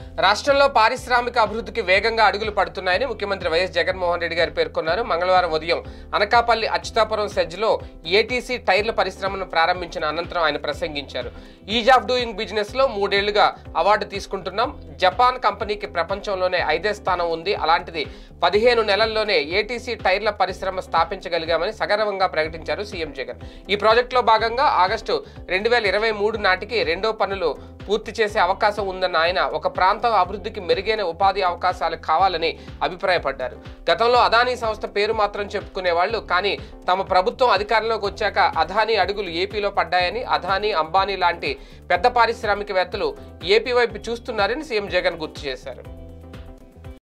రాష్ట్రంలో పారిశ్రామిక అభివృద్ధికి వేగంగా అడుగులు పడుతున్నాయని ముఖ్యమంత్రి వైఎస్ జగన్మోహన్ రెడ్డి గారు పేర్కొన్నారు మంగళవారం ఉదయం అనకాపల్లి అచ్యుతాపురం సెజ్లో ఏటీసీ టైర్ల పరిశ్రమను ప్రారంభించిన అనంతరం ఆయన ప్రసంగించారు ఈజ్ ఆఫ్ డూయింగ్ బిజినెస్ లో మూడేళ్లుగా అవార్డు తీసుకుంటున్నాం జపాన్ కంపెనీకి ప్రపంచంలోనే ఐదే స్థానం ఉంది అలాంటిది పదిహేను నెలల్లోనే ఏటీసీ టైర్ల పరిశ్రమ స్థాపించగలిగామని సగర్వంగా ప్రకటించారు సీఎం జగన్ ఈ ప్రాజెక్టులో భాగంగా ఆగస్టు రెండు వేల ఇరవై మూడు నాటికి రెండో పనులు పూర్తి చేసే అవకాశం ఉందన్న ఆయన ఒక ప్రాంతం అభివృద్ధికి మెరుగైన ఉపాధి అవకాశాలు కావాలని అభిప్రాయపడ్డారు గతంలో అదానీ సంస్థ పేరు మాత్రం చెప్పుకునే వాళ్ళు కానీ తమ ప్రభుత్వం అధికారంలోకి వచ్చాక అదానీ అడుగులు ఏపీలో పడ్డాయని అదానీ అంబానీ లాంటి పెద్ద పారిశ్రామికవేత్తలు ఏపీ వైపు చూస్తున్నారని సీఎం జగన్ గుర్తు చేశారు